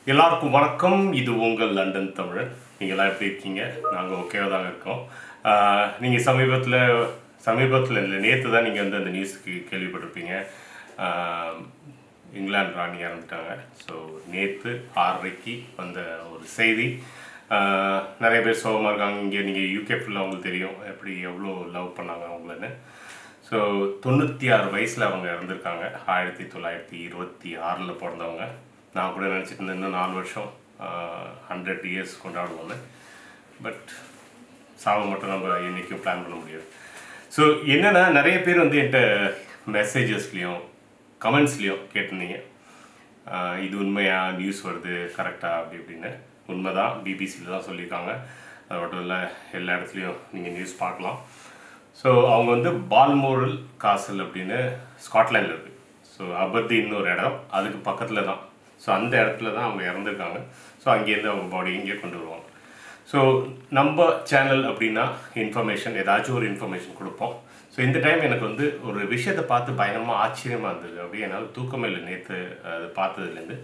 எல்லாருக்கும் வணக்கம் இது உங்கள் லண்டன் தமிழன் நீங்களாம் எப்படி இருக்கீங்க நாங்கள் ஓகேவாக தாங்க இருக்கோம் ஆஹ் நீங்கள் சமீபத்தில் சமீபத்தில் இல்லை நேற்று தான் நீங்கள் வந்து அந்த நியூஸுக்கு கேள்விப்பட்டிருப்பீங்க ஆஹ் இங்கிலாந்து ராணி இறந்துட்டாங்க ஸோ நேற்று ஆறரைக்கு வந்த ஒரு செய்தி ஆஹ் நிறைய பேர் சோகமாக இருக்காங்க இங்கே நீங்கள் யூகே ஃபுல்லாக அவங்களுக்கு தெரியும் எப்படி எவ்வளோ லவ் பண்ணாங்க அவங்களன்னு ஸோ தொண்ணூற்றி ஆறு வயசில் அவங்க இறந்துருக்காங்க ஆயிரத்தி தொள்ளாயிரத்தி இருபத்தி ஆறில் பிறந்தவங்க நான் கூட நினச்சிட்டு இருந்தேன் இன்னும் நாலு வருஷம் ஹண்ட்ரட் இயர்ஸ் கொண்டாடுவோன்னு பட் சாவை மட்டும் நம்ம என்றைக்கும் பிளான் பண்ண முடியாது ஸோ என்னென்னா நிறைய பேர் வந்து என்கிட்ட மெசேஜஸ்லேயும் கமெண்ட்ஸ்லேயும் கேட்டிருந்தீங்க ஆஹ் இது உண்மையா நியூஸ் வருது கரெக்டாக அப்படி இப்படின்னு உண்மைதான் பிபிசியில் தான் சொல்லியிருக்காங்க அது மட்டும் இல்லை எல்லா இடத்துலையும் நீங்கள் நியூஸ் பார்க்கலாம் ஸோ அவங்க வந்து பால்மோரல் காசல் அப்படின்னு ஸ்காட்லாண்டில் இருக்குது ஸோ அபர்தீன்னு ஒரு இடம் அதுக்கு பக்கத்தில் தான் ஸோ அந்த இடத்துல தான் அவங்க இறந்துருக்காங்க ஸோ அங்கேருந்து அவங்க பாடி இங்கே கொண்டு வருவாங்க ஸோ நம்ம சேனல் அப்படின்னா இன்ஃபர்மேஷன் ஏதாச்சும் ஒரு இன்ஃபர்மேஷன் கொடுப்போம் ஸோ இந்த டைம் எனக்கு வந்து ஒரு விஷயத்தை பார்த்து பயங்கரமாக ஆச்சரியமாக இருந்தது அப்படியே என்னால் தூக்கமே இல்லை நேற்று அது பார்த்ததுலேருந்து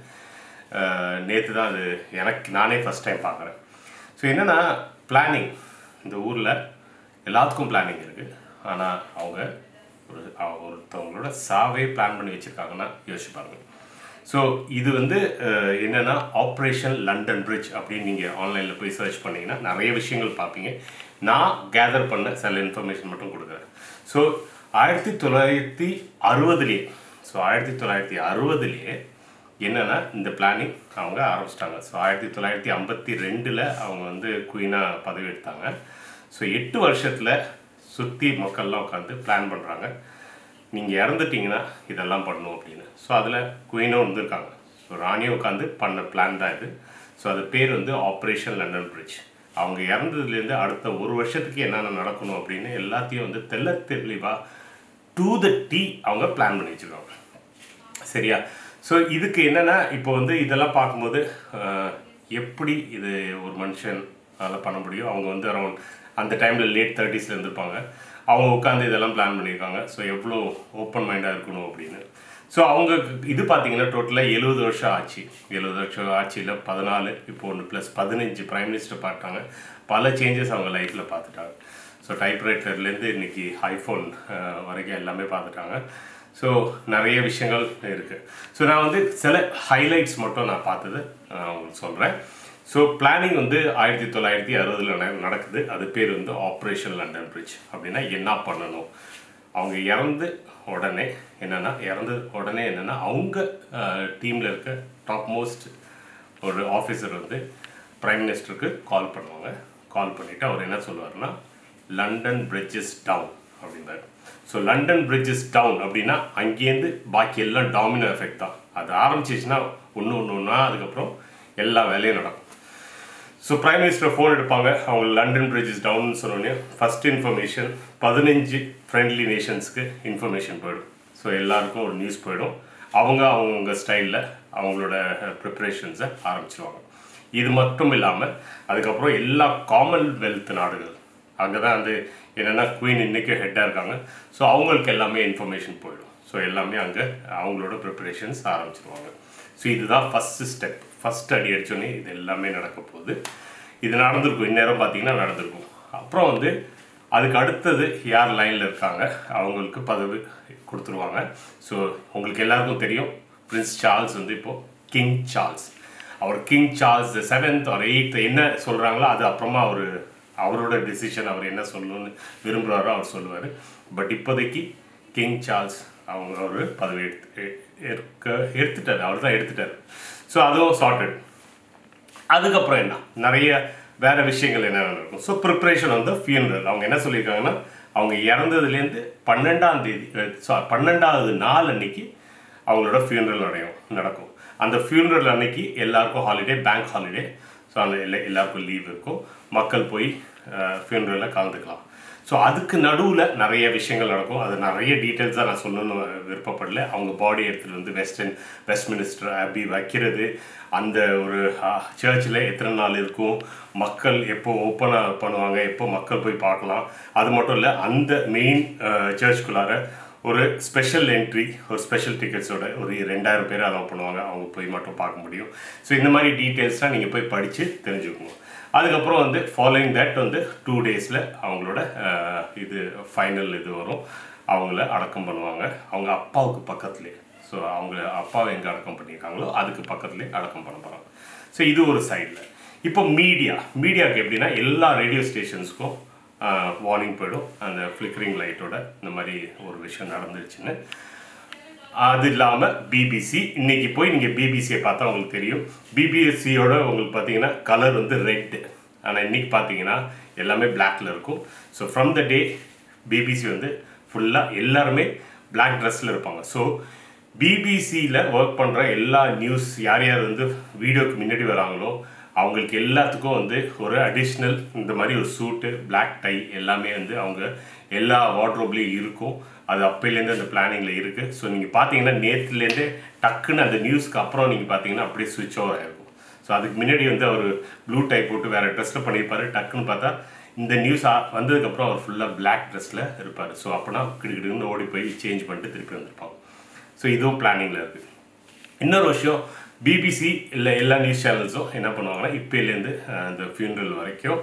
நேற்று தான் அது எனக்கு நானே ஃபஸ்ட் டைம் பார்க்குறேன் ஸோ என்னென்னா பிளானிங் இந்த ஊரில் எல்லாத்துக்கும் பிளானிங் இருக்குது ஆனால் அவங்க ஒரு அவங்க ஒருத்தவங்களோட சாவே பிளான் பண்ணி வச்சுருக்காங்கன்னா யோசிச்சு பாருங்க ஸோ இது வந்து அஹ், என்னன்னா ஆப்ரேஷன் லண்டன் பிரிட்ஜ் அப்படின்னு நீங்கள் ஆன்லைனில் போய் சர்ச் பண்ணீங்கன்னா நிறைய விஷயங்கள் பார்ப்பீங்க நான் கேதர் பண்ண சில இன்ஃபர்மேஷன் மட்டும் கொடுக்குறேன் ஸோ ஆயிரத்தி தொள்ளாயிரத்தி அறுபதுலேயே ஸோ ஆயிரத்தி தொள்ளாயிரத்தி அறுபதுலேயே என்னன்னா இந்த பிளானிங் அவங்க ஆரம்பிச்சிட்டாங்க ஸோ ஆயிரத்தி தொள்ளாயிரத்தி ஐம்பத்தி ரெண்டில் அவங்க வந்து குயினாக பதவி எடுத்தாங்க ஸோ எட்டு வருஷத்தில் சுற்றி மக்கள்லாம் உட்காந்து பிளான் பண்ணுறாங்க நீங்கள் இறந்துட்டீங்கன்னா இதெல்லாம் பண்ணணும் அப்படின்னு ஸோ அதில் குயினும் வந்திருக்காங்க ஸோ ராணியும் உட்காந்து பண்ண பிளான் தான் இது ஸோ அது பேர் வந்து ஆப்ரேஷன் லண்டன் பிரிட்ஜ் அவங்க இறந்ததுலேருந்து அடுத்த ஒரு வருஷத்துக்கு என்னென்ன நடக்கணும் அப்படின்னு எல்லாத்தையும் வந்து தெள்ள தெளிவாக டு த டீ அவங்க பிளான் பண்ணி வச்சுருக்காங்க சரியா ஸோ இதுக்கு என்னென்னா இப்போ வந்து இதெல்லாம் பார்க்கும்போது ஆஹ், எப்படி இது ஒரு மனுஷன் அதெல்லாம் பண்ண முடியும் அவங்க வந்து அரௌண்ட் அந்த டைமில் லேட் தேர்ட்டிஸில் இருந்திருப்பாங்க அவங்க உட்காந்து இதெல்லாம் பிளான் பண்ணியிருக்காங்க ஸோ எவ்வளோ ஓப்பன் மைண்டாக இருக்கணும் அப்படின்னு ஸோ அவங்க இது பார்த்தீங்கன்னா டோட்டலாக எழுபது வருஷம் ஆச்சு எழுபது வருஷம் ஆட்சியில் பதினாலு இப்போ ஒன்று ப்ளஸ் பதினஞ்சு பிரைம் மினிஸ்டர் பார்த்தாங்க பல சேஞ்சஸ் அவங்க லைஃப்பில் பார்த்துட்டாங்க ஸோ டைப்ரைட்டர்லேருந்து இன்னைக்கு ஐஃபோன் வரைக்கும் எல்லாமே பார்த்துட்டாங்க ஸோ நிறைய விஷயங்கள் இருக்குது ஸோ நான் வந்து சில ஹைலைட்ஸ் மட்டும் நான் பார்த்தது நான் உங்களுக்கு சொல்கிறேன் ஸோ பிளானிங் வந்து ஆயிரத்தி தொள்ளாயிரத்தி அறுபதில் நடக்குது அது பேர் வந்து ஆப்ரேஷன் லண்டன் பிரிட்ஜ் அப்படின்னா என்ன பண்ணணும் அவங்க இறந்து உடனே என்னென்னா இறந்து உடனே என்னென்னா அவங்க டீமில் இருக்க டாப் மோஸ்ட் ஒரு ஆஃபீஸர் வந்து பிரைம் மினிஸ்டருக்கு கால் பண்ணுவாங்க கால் பண்ணிவிட்டு அவர் என்ன சொல்லுவாருன்னா லண்டன் பிரிட்ஜஸ் டவுன் அப்படின்பாரு ஸோ லண்டன் பிரிட்ஜஸ் டவுன் அப்படின்னா அங்கேருந்து பாக்கி எல்லாம் டாமினோ எஃபெக்ட் தான் அது ஆரம்பிச்சிச்சுன்னா ஒன்று ஒன்று ஒன்றா அதுக்கப்புறம் எல்லா வேலையும் நடக்கும் ஸோ பிரைம் மினிஸ்டர் ஃபோன் எடுப்பாங்க அவங்க லண்டன் பிரிட்ஜஸ் டவுன் சொன்னோடனே ஃபர்ஸ்ட் இன்ஃபர்மேஷன் பதினஞ்சு ஃப்ரெண்ட்லி நேஷன்ஸ்க்கு இன்ஃபர்மேஷன் போயிடும் ஸோ எல்லாருக்கும் ஒரு நியூஸ் போயிடும் அவங்க அவங்கவுங்க ஸ்டைலில் அவங்களோட ப்ரிப்ரேஷன்ஸை ஆரம்பிச்சிருவாங்க இது மட்டும் இல்லாமல் அதுக்கப்புறம் எல்லா காமன்வெல்த் நாடுகள் அங்கே தான் வந்து என்னென்னா குயின் இன்றைக்கும் ஹெட்டாக இருக்காங்க ஸோ அவங்களுக்கு எல்லாமே இன்ஃபர்மேஷன் போயிடும் ஸோ எல்லாமே அங்கே அவங்களோட ப்ரிப்பரேஷன்ஸ் ஆரம்பிச்சிருவாங்க ஸோ இதுதான் ஃபஸ்ட்டு ஸ்டெப் ஃபஸ்ட் அடி அடிச்சோடனே இது எல்லாமே நடக்க போகுது இது நடந்திருக்கும் இந்நேரம் பார்த்தீங்கன்னா நடந்திருக்கும் அப்புறம் வந்து அதுக்கு அடுத்தது யார் லைனில் இருக்காங்க அவங்களுக்கு பதவி கொடுத்துருவாங்க ஸோ உங்களுக்கு எல்லாருக்கும் தெரியும் பிரின்ஸ் சார்ல்ஸ் வந்து இப்போது கிங் சார்ல்ஸ் அவர் கிங் சார்ல்ஸ் செவன்த் ஒரு எயித் என்ன சொல்கிறாங்களோ அது அப்புறமா அவர் அவரோட டிசிஷன் அவர் என்ன சொல்லணும்னு விரும்புகிறாரோ அவர் சொல்லுவார் பட் இப்போதைக்கு கிங் சார்ல்ஸ் அவங்க ஒரு பதவி எடுத்து எ- எடுக்க எடுத்துட்டாரு அவர் தான் எடுத்துட்டாரு ஸோ அதுவும் சார்ட்டட் அதுக்கப்புறம் என்ன நிறைய வேற விஷயங்கள் என்ன நடக்கும் ஸோ ப்ரிப்ரேஷன் வந்து ஃபியூனரல் அவங்க என்ன சொல்லியிருக்காங்கன்னா அவங்க இறந்ததுலேருந்து பன்னெண்டாம் தேதி சாரி பன்னெண்டாவது நாள் அன்னைக்கு அவங்களோட ஃபியூனரல் நடக்கும் நடக்கும் அந்த ஃபியூனரல் அன்னைக்கு எல்லாருக்கும் ஹாலிடே பேங்க் ஹாலிடே ஸோ அந்த எல்லா எல்லாருக்கும் லீவ் இருக்கும் மக்கள் போய் ஃபியூனரலில் கலந்துக்கலாம் ஸோ அதுக்கு நடுவில் நிறைய விஷயங்கள் நடக்கும் அது நிறைய டீட்டெயில்ஸாக நான் சொல்லணும்னு விருப்பப்படல அவங்க பாடி எடுத்துகிட்டு வந்து வெஸ்டர்ன் வெஸ்ட் மினிஸ்டர் அப்படி வைக்கிறது அந்த ஒரு சர்ச்சில் எத்தனை நாள் இருக்கும் மக்கள் எப்போ ஓப்பனாக பண்ணுவாங்க எப்போ மக்கள் போய் பார்க்கலாம் அது மட்டும் இல்லை அந்த மெயின் சர்ச்சுக்குள்ளார ஒரு ஸ்பெஷல் என்ட்ரி ஒரு ஸ்பெஷல் டிக்கெட்ஸோட ஒரு ரெண்டாயிரம் பேர் அலோவ் பண்ணுவாங்க அவங்க போய் மட்டும் பார்க்க முடியும் ஸோ இந்த மாதிரி டீட்டெயில்ஸ்லாம் நீங்கள் போய் படித்து தெரிஞ்சுக்கணும் அதுக்கப்புறம் வந்து ஃபாலோயிங் தட் வந்து டூ டேஸில் அவங்களோட அஹ், இது ஃபைனல் இது வரும் அவங்கள அடக்கம் பண்ணுவாங்க அவங்க அப்பாவுக்கு பக்கத்துலேயே ஸோ அவங்க அப்பாவை எங்கே அடக்கம் பண்ணியிருக்காங்களோ அதுக்கு பக்கத்துலேயே அடக்கம் பண்ண போகிறாங்க ஸோ இது ஒரு சைடில் இப்போ மீடியா மீடியாவுக்கு எப்படின்னா எல்லா ரேடியோ ஸ்டேஷன்ஸ்க்கும் வார்னிங் போயிடும் அந்த ஃப்ளிக்கரிங் லைட்டோட இந்த மாதிரி ஒரு விஷயம் நடந்துருச்சுன்னு அது இல்லாமல் பிபிசி இன்னைக்கு போய் நீங்கள் பிபிசியை பார்த்தா உங்களுக்கு தெரியும் பிபிஎஸ்சியோட உங்களுக்கு பார்த்தீங்கன்னா கலர் வந்து ரெட்டு ஆனால் இன்னைக்கு பார்த்தீங்கன்னா எல்லாமே பிளாக்ல இருக்கும் so from the day BBC வந்து ஃபுல்லாக எல்லாருமே பிளாக் ட்ரெஸ்ஸில் இருப்பாங்க ஸோ பிபிசியில் ஒர்க் பண்ணுற எல்லா நியூஸ் யார் யார் வந்து வீடியோக்கு முன்னாடி வராங்களோ அவங்களுக்கு எல்லாத்துக்கும் வந்து ஒரு அடிஷ்னல் இந்த மாதிரி ஒரு சூட்டு பிளாக் டை எல்லாமே வந்து அவங்க எல்லா வார்ட்ரோப்லேயும் இருக்கும் அது அப்போலேருந்து அந்த பிளானிங்கில் இருக்குது ஸோ நீங்கள் பார்த்தீங்கன்னா நேற்றுலேருந்தே டக்குன்னு அந்த நியூஸ்க்கு அப்புறம் நீங்கள் பார்த்தீங்கன்னா அப்படியே சுவிட்ச் ஓவர் ஆயிருக்கும் ஸோ அதுக்கு முன்னாடி வந்து அவர் ப்ளூ டை போட்டு வேறு ட்ரெஸ்ஸில் பண்ணியிருப்பாரு டக்குன்னு பார்த்தா இந்த நியூஸ் வந்ததுக்கப்புறம் அவர் ஃபுல்லாக பிளாக் ட்ரெஸ்ஸில் இருப்பார் ஸோ அப்போனா கிடுக்கிடுன்னு ஓடி போய் சேஞ்ச் பண்ணிட்டு திருப்பி வந்திருப்பாங்க ஸோ இதுவும் பிளானிங்கில் இருக்குது இன்னொரு விஷயம் பிபிசி இல்லை எல்லா நியூஸ் சேனல்ஸும் என்ன பண்ணுவாங்கன்னா இப்போலேருந்து அந்த ஃபியூனரல் வரைக்கும்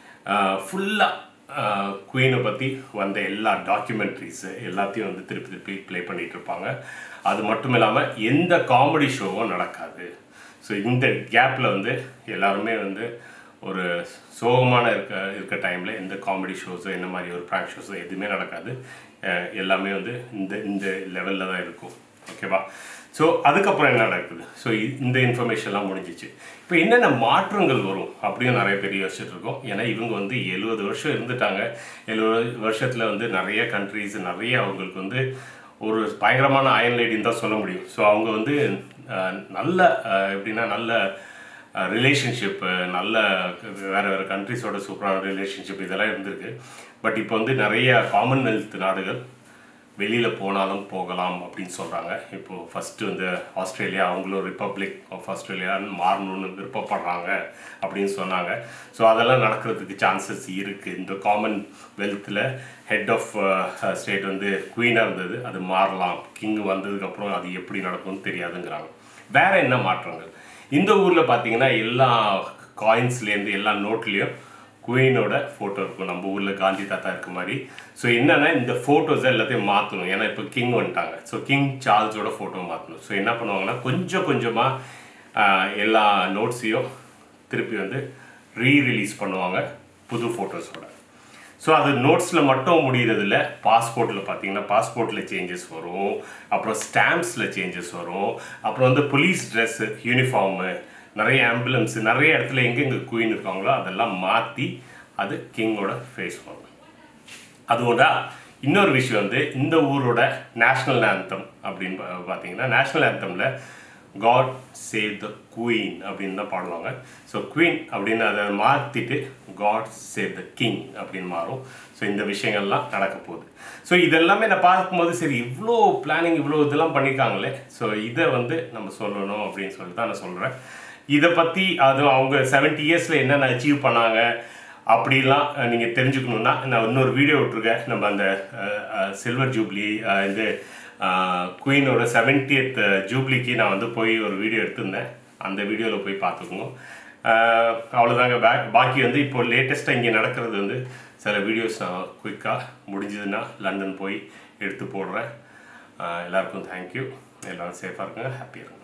ஃபுல்லாக குயினை பற்றி வந்த எல்லா டாக்குமெண்ட்ரிஸு எல்லாத்தையும் வந்து திருப்பி திருப்பி ப்ளே பண்ணிகிட்டு இருப்பாங்க அது மட்டும் இல்லாமல் எந்த காமெடி ஷோவும் நடக்காது ஸோ இந்த கேப்பில் வந்து எல்லாருமே வந்து ஒரு சோகமான இருக்க இருக்க டைமில் எந்த காமெடி ஷோஸோ என்ன மாதிரி ஒரு ப்ராங்க் ஷோஸோ எதுவுமே நடக்காது அஹ் எல்லாமே வந்து இந்த இந்த லெவலில் தான் இருக்கும் ஓகேவா ஸோ அதுக்கப்புறம் என்ன நடக்குது ஸோ இந்த இன்ஃபர்மேஷன்லாம் முடிஞ்சிச்சு இப்போ என்னென்ன மாற்றங்கள் வரும் அப்படின்னு நிறைய பேர் யோசிச்சுட்டு இருக்கோம் ஏன்னா இவங்க வந்து எழுபது வருஷம் இருந்துட்டாங்க எழுபது வருஷத்தில் வந்து நிறைய கண்ட்ரீஸ் நிறைய அவங்களுக்கு வந்து ஒரு பயங்கரமான அயன் லேடின்னு தான் சொல்ல முடியும் ஸோ அவங்க வந்து அஹ், நல்ல அஹ், எப்படின்னா நல்ல ரிலேஷன்ஷிப்பு நல்ல வேறு வேறு கண்ட்ரிஸோட சூப்பரான ரிலேஷன்ஷிப் இதெல்லாம் இருந்திருக்கு பட் இப்போ வந்து நிறைய காமன்வெல்த் நாடுகள் வெளியில் போனாலும் போகலாம் அப்படின்னு சொல்கிறாங்க இப்போது ஃபஸ்ட்டு வந்து ஆஸ்திரேலியா அவங்களும் ரிப்பப்ளிக் ஆஃப் ஆஸ்திரேலியான்னு மாறணும்னு விருப்பப்படுறாங்க அப்படின்னு சொன்னாங்க ஸோ அதெல்லாம் நடக்கிறதுக்கு சான்சஸ் இருக்குது இந்த காமன் வெல்த்தில் ஹெட் ஆஃப் ஸ்டேட் வந்து குவீனாக இருந்தது அது மாறலாம் கிங் வந்ததுக்கப்புறம் அது எப்படி நடக்கும்னு தெரியாதுங்கிறாங்க வேற என்ன மாற்றங்கள் இந்த ஊரில் பார்த்தீங்கன்னா எல்லா காயின்ஸ்லேருந்து எல்லா நோட்லேயும் குயினோட ஃபோட்டோ இருக்கும் நம்ம ஊரில் காந்தி தாத்தா இருக்க மாதிரி ஸோ என்னன்னா இந்த ஃபோட்டோஸை எல்லாத்தையும் மாற்றணும் ஏன்னா இப்போ கிங் வந்துட்டாங்க ஸோ கிங் சார்ல்ஸோட ஃபோட்டோ மாற்றணும் ஸோ என்ன பண்ணுவாங்கன்னா கொஞ்சம் கொஞ்சமாக எல்லா நோட்ஸையும் திருப்பி வந்து ரீ ரிலீஸ் பண்ணுவாங்க புது ஃபோட்டோஸோட ஸோ அது நோட்ஸில் மட்டும் முடியறதில்ல பாஸ்போர்ட்டில் பார்த்தீங்கன்னா பாஸ்போர்ட்டில் சேஞ்சஸ் வரும் அப்புறம் ஸ்டாம்ப்ஸில் சேஞ்சஸ் வரும் அப்புறம் வந்து போலீஸ் ட்ரெஸ்ஸு யூனிஃபார்மு நிறைய ஆம்புலன்ஸ் நிறைய இடத்துல எங்கெங்கே குயின் இருக்காங்களோ அதெல்லாம் மாற்றி அது கிங்கோட ஃபேஸ் வரும் அதோட இன்னொரு விஷயம் வந்து இந்த ஊரோட நேஷ்னல் anthem அப்படின்னு பா- பார்த்தீங்கன்னா நேஷ்னல் ஆந்தமில் காட் சேவ் த குயின் அப்படின்னு தான் பாடுவாங்க ஸோ குயின் அப்படின்னு அதை மாற்றிட்டு காட் சேவ் த கிங் அப்படின்னு மாறும் ஸோ இந்த விஷயங்கள்லாம் நடக்க போகுது ஸோ இதெல்லாமே நான் பார்க்கும்போது சரி இவ்வளோ பிளானிங் இவ்வளோ இதெல்லாம் பண்ணியிருக்காங்களே ஸோ இதை வந்து நம்ம சொல்லணும் அப்படின்னு சொல்லிட்டு தான் நான் சொல்கிறேன் இதை பற்றி அது அவங்க 70 இயர்ஸில் என்னென்ன அச்சீவ் பண்ணாங்க அப்படிலாம் நீங்கள் தெரிஞ்சுக்கணுன்னா நான் இன்னொரு வீடியோ விட்ருக்கேன் நம்ம அந்த சில்வர் ஜூப்ளி இது குயினோட செவன்டியத் ஜூப்ளிக்கு நான் வந்து போய் ஒரு வீடியோ எடுத்திருந்தேன் அந்த வீடியோவில் போய் பார்த்துக்கோங்க அஹ், அவ்வளோதாங்க பே பாக்கி வந்து இப்போ லேட்டஸ்ட்டாக இங்கே நடக்கிறது வந்து சில வீடியோஸ் நான் குயிக்காக முடிஞ்சதுன்னா லண்டன் போய் எடுத்து போடுறேன் அஹ், எல்லாருக்கும் தேங்க்யூ எல்லோரும் சேஃபாக இருங்க ஹாப்பியாக இருங்க